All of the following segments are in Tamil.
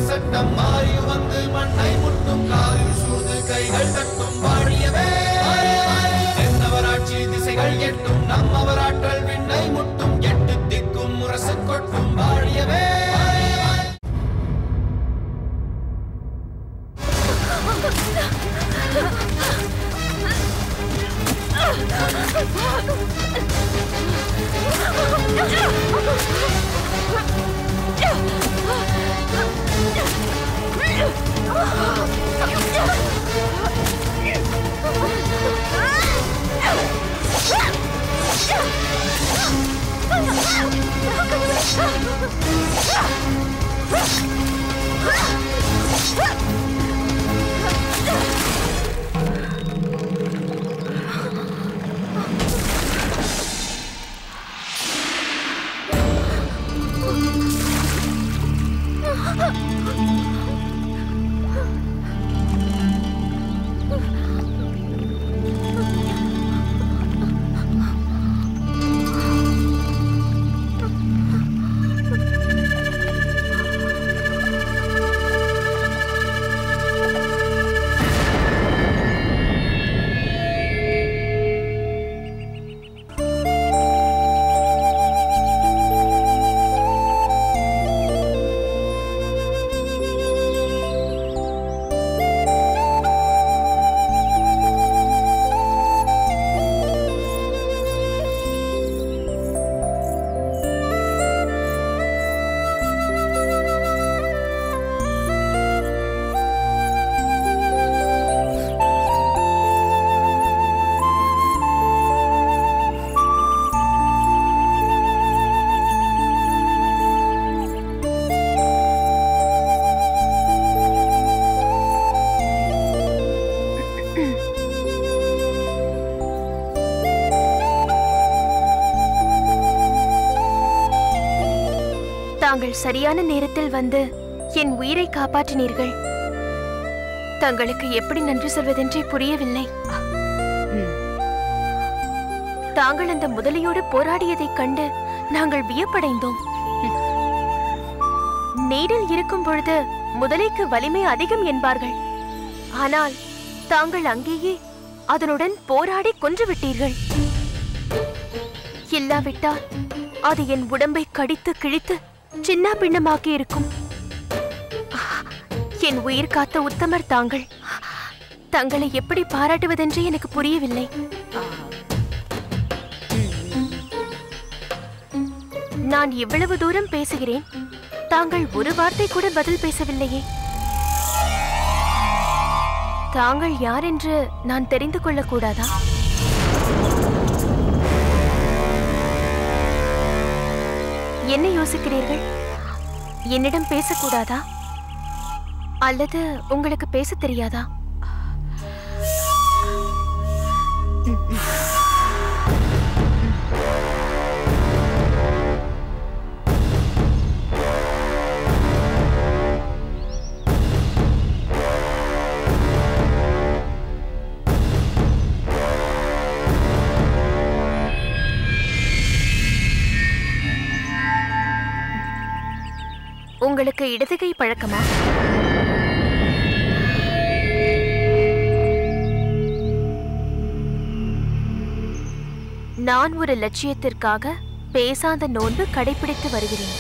சட்டம் மாறி வந்து மண்ணை முட்டும் காலில் சூழ்ந்து கைகள் தட்டும் வாழியவே தென்னவராட்சி திசைகள் எட்டும் நம்மவராற்றல் விண்ணை முட்டும் எட்டு திக்கும் முரசு கொட்டும் வாழியவே தாங்கள் சரியான நேரத்தில் வந்து என் உயிரை காப்பாற்றினீர்கள் தங்களுக்கு எப்படி நன்றி சொல்வதென்றே புரியவில்லை தாங்கள் அந்த முதலையோடு போராடியதைக் கண்டு நாங்கள் வியப்படைந்தோம் நீரில் இருக்கும் பொழுது முதலைக்கு வலிமை அதிகம் என்பார்கள் ஆனால் தாங்கள் அங்கேயே அதனுடன் போராடி கொன்று விட்டீர்கள் இல்லாவிட்டால் அது என் உடம்பை கடித்து கிழித்து சின்ன பின்னமாக்கி இருக்கும் என் உயிர் காத்த உத்தமர் தாங்கள் தங்களை எப்படி பாராட்டுவதென்று எனக்கு புரியவில்லை நான் இவ்வளவு தூரம் பேசுகிறேன் தாங்கள் ஒரு வார்த்தை கூட பதில் பேசவில்லையே தாங்கள் யார் என்று நான் தெரிந்து கொள்ளக்கூடாதா என்ன யோசிக்கிறீர்கள் என்னிடம் பேசக்கூடாதா அல்லது உங்களுக்கு பேச தெரியாதா உங்களுக்கு இடதுகை பழக்கமா நான் ஒரு லட்சியத்திற்காக பேசாத நோன்பு கடைபிடித்து வருகிறேன்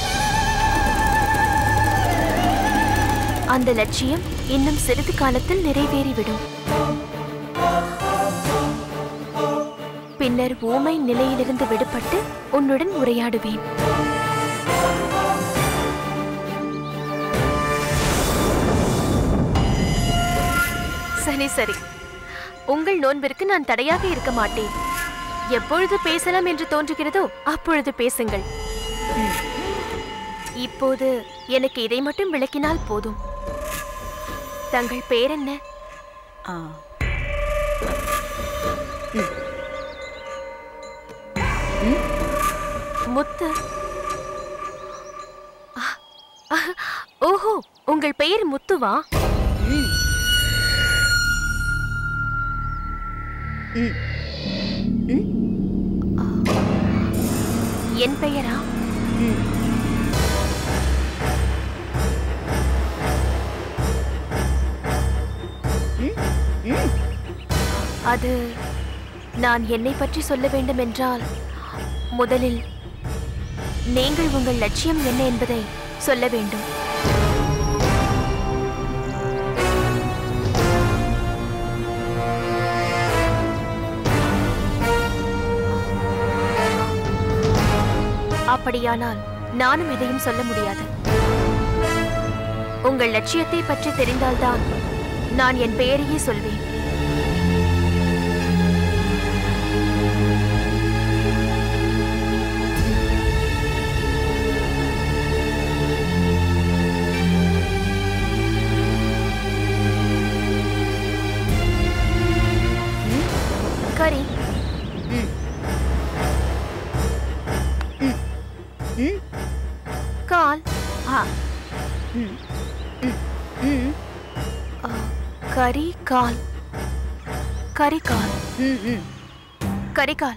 அந்த லட்சியம் இன்னும் சிறிது காலத்தில் நிறைவேறிவிடும் பின்னர் ஊமை நிலையிலிருந்து விடுபட்டு உன்னுடன் உரையாடுவேன் சரி சரி உங்கள் நோன்பிற்கு நான் தடையாக இருக்க மாட்டேன் எப்பொழுது பேசலாம் என்று தோன்றுகிறதோ அப்பொழுது பேசுங்கள் ம். இப்போது எனக்கு இதை மட்டும் விளக்கினால் போதும் தங்கள் பேர் என்ன ஆ முத்து ஆ, ஆ, ஓஹோ உங்கள் பெயர் முத்துவா ம் ம் ம் என் பெயரா ம் அது நான் என்னை பற்றி சொல்ல வேண்டும் என்றால் முதலில் நீங்கள் உங்கள் லட்சியம் என்ன என்பதை சொல்ல வேண்டும் அப்படியானால் நானும் எதையும் சொல்ல முடியாது உங்கள் லட்சியத்தை பற்றி தெரிந்தால்தான் நான் என் பெயரையே சொல்வேன் கரி ம் கால் ஆ ம் ம் ம் ஆ, கரி கால் கரிகால் ம் ம் கரிகால்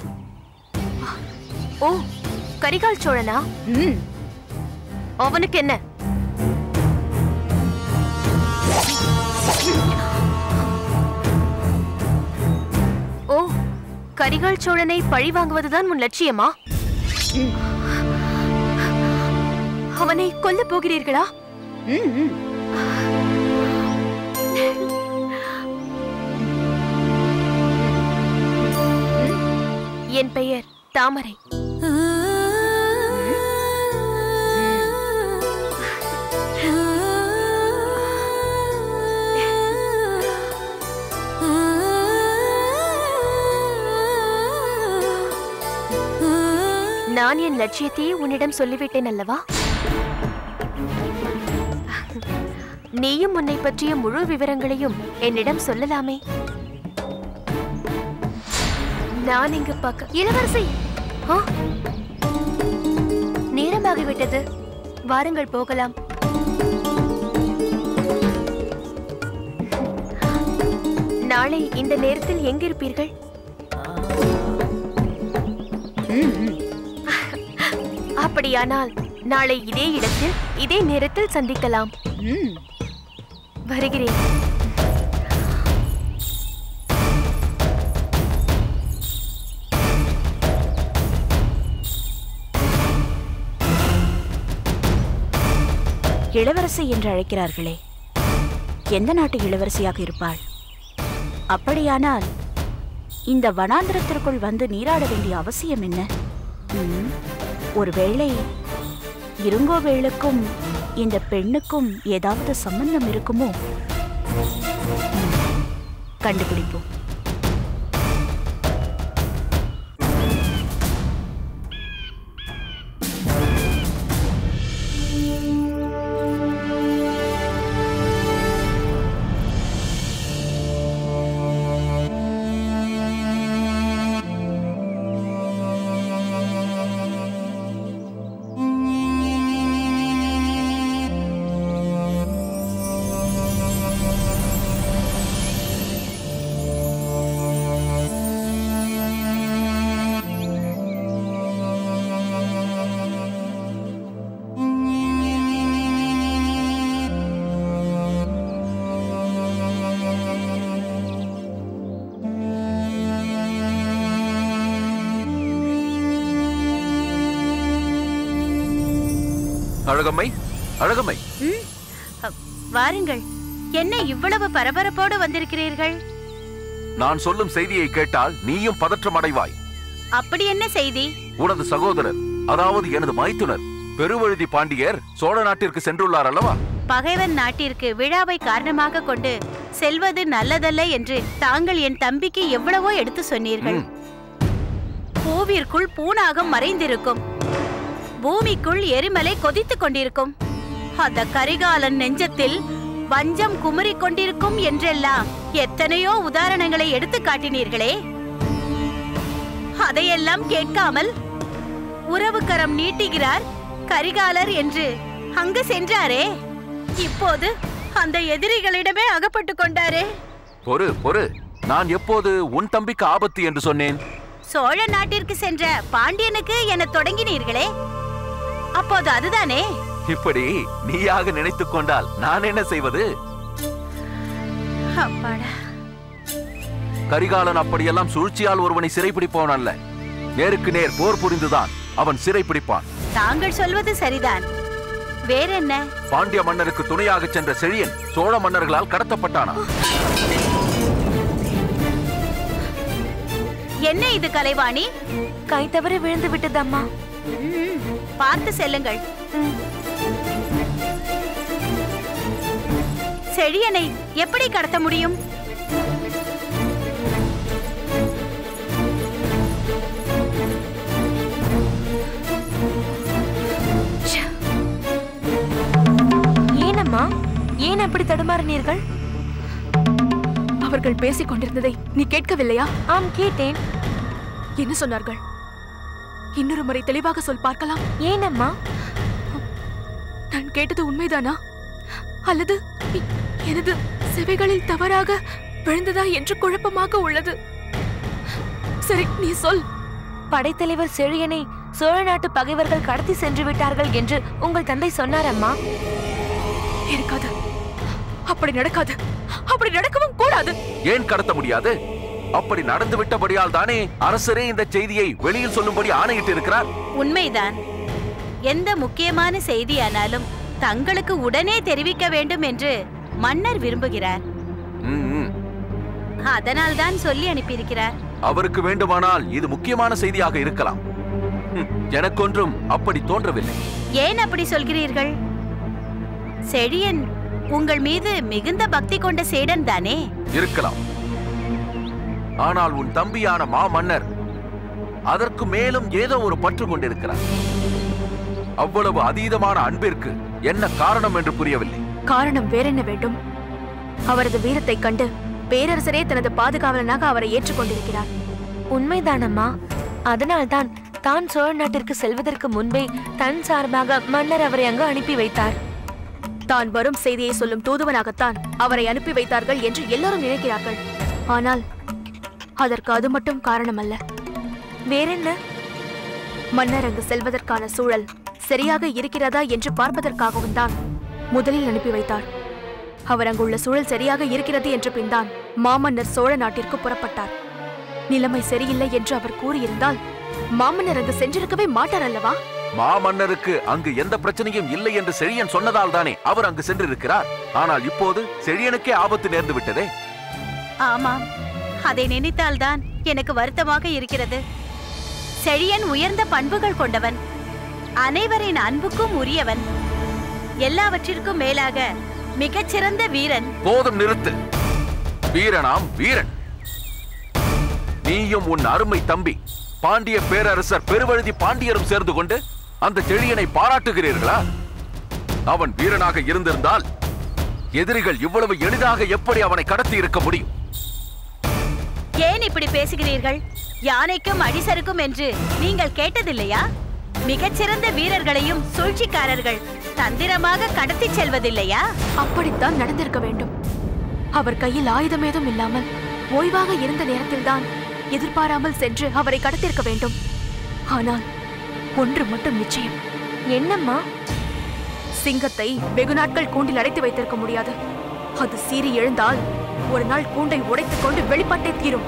ஓ கரிகால் சோழனா ம் அவனுக்கு என்ன ஓ கரிகால் சோழனை பழி வாங்குவதுதான் உன் லட்சியமா அவனை கொல்லப் போகிறீர்களா ம் ம் என் பெயர் தாமரை நான் என் லட்சியத்தையே உன்னிடம் சொல்லிவிட்டேன் அல்லவா நீயும் உன்னை பற்றிய முழு விவரங்களையும் என்னிடம் சொல்லலாமே நான் இங்கு பார்க்க இளவரசி ஆ? நேரமாகிவிட்டது வாருங்கள் போகலாம் நாளை இந்த நேரத்தில் எங்கிருப்பீர்கள் ம் ம் அப்படியானால் நாளை இதே இடத்தில் இதே நேரத்தில் சந்திக்கலாம் ம் வருகிறேன் இளவரசி என்று அழைக்கிறார்களே எந்த நாட்டு இளவரசியாக இருப்பாள் அப்படியானால் இந்த வனாந்திரத்திற்குள் வந்து நீராட வேண்டிய அவசியம் என்ன ம், ஒருவேளை இருங்கோவேளுக்கும் இந்த பெண்ணுக்கும் ஏதாவது சம்பந்தம் இருக்குமோ ம், கண்டுபிடிப்போம் அழகம்மை அழகம்மை வாருங்கள் என்ன இவ்வளவு பரபரப்போடு வந்திருக்கிறீர்கள் நான் சொல்லும் செய்தியை கேட்டால் நீயும் பதற்றம் அடைவாய் அப்படி என்ன செய்தி உனது சகோதரர் அதாவது எனது மைத்துனர் பெருவழுதி பாண்டியர் சோழ நாட்டிற்கு சென்றுள்ளார் அல்லவா பகைவன் நாட்டிற்கு விழாவை காரணமாக கொண்டு செல்வது நல்லதல்ல என்று தாங்கள் என் தம்பிக்கு எவ்வளவோ எடுத்து சொன்னீர்கள் ம். பூவிற்குள் பூனாகம் மறைந்திருக்கும் பூமிக்குள் எரிமலை கொதித்துக் கொண்டிருக்கும் அந்த கரிகாலன் நெஞ்சத்தில் வஞ்சம் குமுறிக் கொண்டிருக்கும் என்றெல்லாம் எத்தனையோ உதாரணங்களை எடுத்து காட்டினீர்களே அதையெல்லாம் கேட்காமல் உறவுக்கரம் நீட்டுகிறார் கரிகாலர் என்று அங்கு சென்றாரே இப்போது அந்த எதிரிகளிடமே அகப்பட்டு கொண்டாரே பொறு பொறு நான் எப்போது உன் தம்பிக்கு ஆபத்து என்று சொன்னேன் சோழ நாட்டிற்கு சென்ற பாண்டியனுக்கு என தொடங்கினீர்களே அப்போது அதுதானே இப்படி நீயாக நினைத்துக் கொண்டால் நான் என்ன செய்வது அப்பாடா கரிகாலன் அப்படியெல்லாம் சூழ்ச்சியால் ஒருவனை சிறைப்பிடிப்பவன் அல்ல நேருக்கு நேர் போர் புரிந்துதான் அவன் சிறைப்பிடிப்பான் தாங்கள் சொல்வது சரிதான் வேறென்ன பாண்டிய மன்னருக்கு துணையாக சென்ற செழியன் சோழ மன்னர்களால் கடத்தப்பட்டானா என்ன இது கலைவாணி கை தவறி விழுந்து விட்டதம்மா ம், பார்த்து செல்லுங்கள் செழியனை எப்படி கடத்த முடியும் ஏனம்மா ஏன் அப்படி தடுமாறினீர்கள் அவர்கள் பேசிக் கொண்டிருந்ததை நீ கேட்கவில்லையா ஆம் கேட்டேன் என்ன சொன்னார்கள் இன்னொரு முறை தெளிவாக சொல் பார்க்கலாம் ஏனம்மா நான் கேட்டது உண்மைதானா அல்லது எ- எனது செவைகளில் தவறாக விழுந்ததா என்று குழப்பமாக உள்ளது சரி நீ சொல் படைத்தலைவர் செழியனை சோழ நாட்டு பகைவர்கள் கடத்தி சென்று விட்டார்கள் என்று உங்கள் தந்தை சொன்னார் அம்மா இருக்காது அப்படி நடக்காது அப்படி நடக்கவும் கூடாது ஏன் கடத்த முடியாது அப்படி நடந்து விட்டபடியால் தானே அரசரே இந்த செய்தியை வெளியில் சொல்லும்படி ஆணையிட்டு இருக்கிறார் உண்மைதான் எந்த முக்கியமான செய்தியானாலும் தங்களுக்கு உடனே தெரிவிக்க வேண்டும் என்று மன்னர் விரும்புகிறார் ம், ம். அதனால்தான் சொல்லி அனுப்பியிருக்கிறார் அவருக்கு வேண்டுமானால் இது முக்கியமான செய்தியாக இருக்கலாம் ம், எனக்கொன்றும் அப்படி தோன்றவில்லை ஏன் அப்படி சொல்கிறீர்கள் செழியன் உங்கள் மீது மிகுந்த பக்தி கொண்ட சேடன் தானே இருக்கலாம் ஆனால் உன் தம்பியான மாமன்னர் அதற்கு மேலும் ஏதோ ஒரு பற்று கொண்டிருக்கிறார் அவ்வளவு அதீதமான அன்பிற்கு என்ன காரணம் என்று புரியவில்லை காரணம் வேறென்ன வேண்டும் அவரது வீரத்தைக் கண்டு பேரரசரே தனது பாதுகாவலனாக அவரை ஏற்றுக்கொண்டிருக்கிறார் உண்மைதானம்மா அதனால்தான் தான் சோழ நாட்டிற்கு செல்வதற்கு முன்பே தன் சார்பாக மன்னர் அவரை அங்கு அனுப்பி வைத்தார் தான் வரும் செய்தியை சொல்லும் தூதுவனாகத்தான் அவரை அனுப்பி வைத்தார்கள் என்று எல்லோரும் நினைக்கிறார்கள் ஆனால் அதற்கு அது மட்டும் காரணமல்ல வேறென்ன மன்னர் அங்கு செல்வதற்கான சூழல் சரியாக இருக்கிறதா என்று பார்ப்பதற்காகவும் தான் முதலில் அனுப்பி வைத்தார் அவர் அங்குள்ள சூழல் சரியாக இருக்கிறது என்ற பின்தான் மாமன்னர் சோழ நாட்டிற்கு புறப்பட்டார் நிலைமை சரியில்லை என்று அவர் கூறியிருந்தால் மாமன்னர் அங்கு சென்றிருக்கவே மாட்டார் அல்லவா மாமன்னருக்கு அங்கு எந்த பிரச்சனையும் இல்லை என்று செழியன் சொன்னதால் தானே அவர் அங்கு சென்றிருக்கிறார் ஆனால் இப்போது செழியனுக்கே ஆபத்து நேர்ந்து விட்டதே ஆமாம் அதை நினைத்தால்தான் எனக்கு வருத்தமாக இருக்கிறது செழியன் உயர்ந்த பண்புகள் கொண்டவன் அனைவரின் அன்புக்கும் உரியவன் எல்லாவற்றிற்கும் மேலாக மிகச்சிறந்த வீரன் போதும் நிறுத்து வீரனாம் வீரன் நீயும் உன் அருமை தம்பி பாண்டிய பேரரசர் பெருவழுதி பாண்டியரும் சேர்ந்து கொண்டு அந்த செழியனை பாராட்டுகிறீர்களா அவன் வீரனாக இருந்திருந்தால் எதிரிகள் இவ்வளவு எளிதாக எப்படி அவனை கடத்தி இருக்க முடியும் ஏன் இப்படி பேசுகிறீர்கள் யானைக்கும் அடிசருக்கும் என்று நீங்கள் கேட்டதில்லையா மிகச்சிறந்த வீரர்களையும் சூழ்ச்சிக்காரர்கள் தந்திரமாக கடத்திச் செல்வதில்லையா அப்படித்தான் நடந்திருக்க வேண்டும் அவர் கையில் ஆயுதம் ஏதும் இல்லாமல் ஓய்வாக இருந்த நேரத்தில்தான் எதிர்பாராமல் சென்று அவரை கடத்திருக்க வேண்டும் ஆனால் ஒன்று மட்டும் நிச்சயம் என்னம்மா சிங்கத்தை வெகு நாட்கள் கூண்டில் அடைத்து வைத்திருக்க முடியாது அது சீறி எழுந்தால் ஒரு நாள் கூண்டை உடைத்துக் கொண்டு வெளிப்பட்டே தீரும்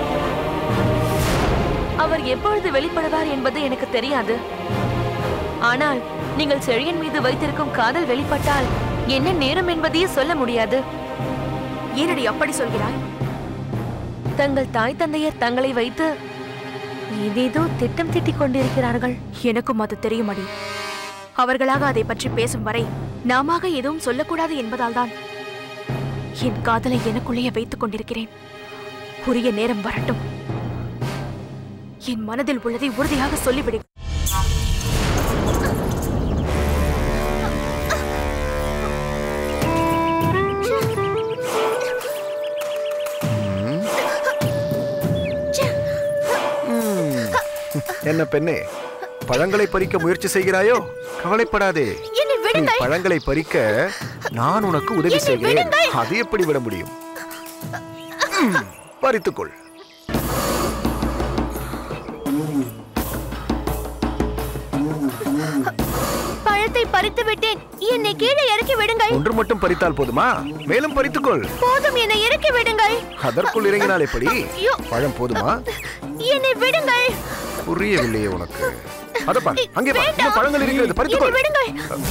அவர் எப்பொழுது வெளிப்படுவார் என்பது எனக்கு தெரியாது ஆனால் நீங்கள் செழியன் மீது வைத்திருக்கும் காதல் வெளிப்பட்டால் என்ன நேரும் என்பதையே சொல்ல முடியாது ஏனடி அப்படி சொல்கிறாய் தங்கள் தாய் தந்தையர் தங்களை வைத்து ஏதேதோ திட்டம் தீட்டிக் கொண்டிருக்கிறார்கள் எனக்கும் அது தெரியுமடி அவர்களாக அதை பற்றி பேசும் வரை நாமாக எதுவும் சொல்லக்கூடாது என்பதால்தான் என் காதலை எனக்குள்ளேயே வைத்துக் கொண்டிருக்கிறேன் உரிய நேரம் வரட்டும் என் மனதில் உள்ளதை உறுதியாக சொல்லிவிடு என்ன பெண்ணே பழங்களை பறிக்க முயற்சி செய்கிறாயோ கவலைப்படாதே நீ பழங்களை பறிக்க நான் உனக்கு உதவி செய்கிறேன் அது எப்படி விட முடியும் ம், பறித்துக்கொள் பழத்தை பறித்து விட்டேன் என்னை கீழே இறக்கி விடுங்கள் ஒன்று மட்டும் பறித்தால் போதுமா மேலும் பறித்துக்கொள் போதும் என்னை இறக்கி விடுங்கள் அதற்குள் இறங்கினால் எப்படி ஐயோ. பழம் போதுமா என்னை விடுங்கள் புரியவில்லையே உனக்கு அத பார் அங்கே பார் வேண்டாம். இன்னும் பழங்கள் இருக்கிறது என்னை பறித்துக்கொள் விடுங்கள்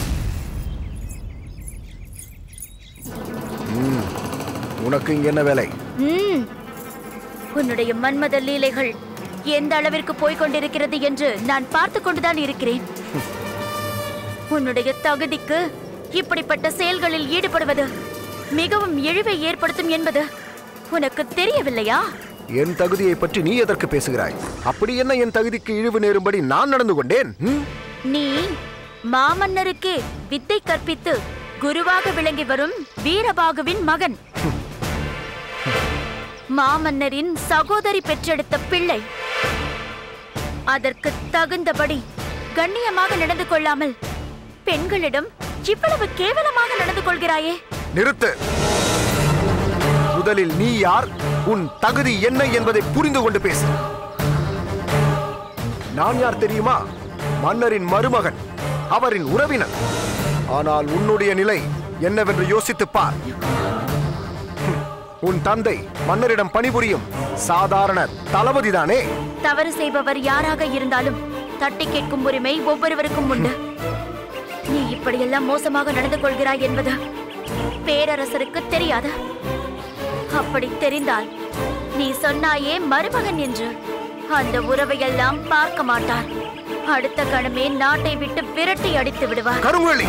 உனக்கு இங்க என்ன வேலை ம். உன்னுடைய மன்மத லீலைகள் எந்த அளவிற்கு போய்க் கொண்டிருக்கிறது என்று நான் பார்த்து கொண்டுதான் இருக்கிறேன் உன்னுடைய தகுதிக்கு இப்படிப்பட்ட செயல்களில் ஈடுபடுவது மிகவும் இழிவை ஏற்படுத்தும் என்பது உனக்கு தெரியவில்லையா என் தகுதியை பற்றி நீ எதற்கு பேசுகிறாய் அப்படி என்ன என் தகுதிக்கு இழிவு நேரும்படி நான் நடந்து கொண்டேன் ம்? நீ மாமன்னருக்கு வித்தை கற்பித்து குருவாக விளங்கி வரும் வீரபாகுவின் மகன் மாமன்னரின் சகோதரி பெற்றெடுத்த பிள்ளை அதற்கு தகுந்தபடி கண்ணியமாக நடந்து கொள்ளாமல் பெண்களிடம் இவ்வளவு கேவலமாக நடந்து கொள்கிறாயே நிறுத்து முதலில் நீ யார் உன் தகுதி என்ன என்பதை புரிந்து கொண்டு பேசு நான் யார் தெரியுமா மன்னரின் மருமகன் அவரின் உறவினர் ஆனால் உன்னுடைய நிலை என்னவென்று யோசித்துப் பார் ஹம், உன் தந்தை மன்னரிடம் பணிபுரியும் சாதாரண தளபதிதானே தவறு செய்பவர் யாராக இருந்தாலும் தட்டி கேட்கும் உரிமை ஒவ்வொருவருக்கும் உண்டு நீ இப்படியெல்லாம் மோசமாக நடந்து கொள்கிறாய் என்பது பேரரசருக்கு தெரியாது அப்படி தெரிந்தால் நீ சொன்னாயே மருமகன் என்று அந்த உறவையெல்லாம் பார்க்க மாட்டார் அடுத்த கணமே நாட்டை விட்டு விரட்டி அடித்து விடுவார் கருங்கொழி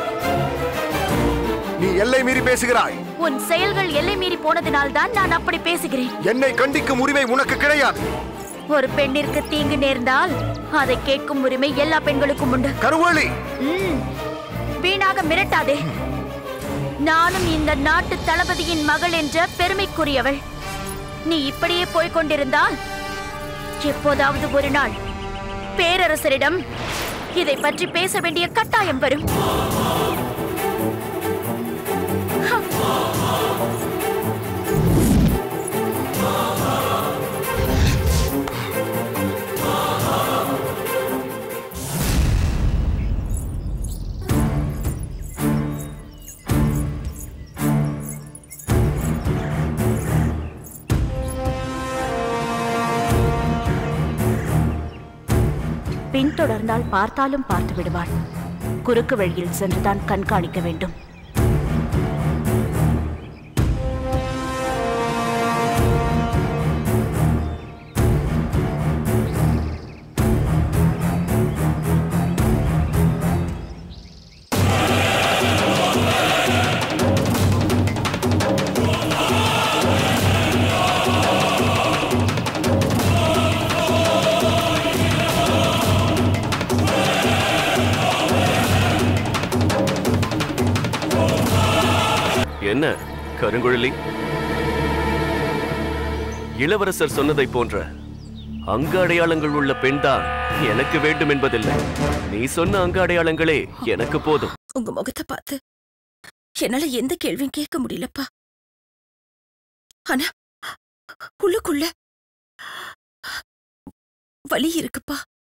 நீ எல்லை மீறி பேசுகிறாய் உன் செயல்கள் எல்லை மீறி போனதினால்தான் நான் அப்படி பேசுகிறேன் என்னை கண்டிக்கும் உரிமை உனக்கு கிடையாது ஒரு பெண்ணிற்கு தீங்கு நேர்ந்தால் அதை கேட்கும் உரிமை எல்லா பெண்களுக்கும் உண்டு கருவழி ம், வீணாக மிரட்டாதே நானும் இந்த நாட்டு தளபதியின் மகள் என்ற பெருமைக்குரியவள் நீ இப்படியே போய்க் கொண்டிருந்தால் எப்போதாவது ஒரு நாள் பேரரசரிடம் இதை பற்றி பேச வேண்டிய கட்டாயம் வரும் பின்தொடர்ந்தால் பார்த்தாலும் பார்த்து விடுவாள் குறுக்கு வழியில் சென்றுதான் கண்காணிக்க வேண்டும் என்ன கருங்குழலி இளவரசர் சொன்னதை போன்ற அங்க அடையாளங்கள் உள்ள பெண்தான் எனக்கு வேண்டும் என்பதில்லை நீ சொன்ன அங்க அடையாளங்களே எனக்கு போதும் உங்க முகத்தை பார்த்து என்னால எந்த கேள்வியும் கேட்க முடியலப்பா ஆனா உள்ளுக்குள்ள வலி இருக்குப்பா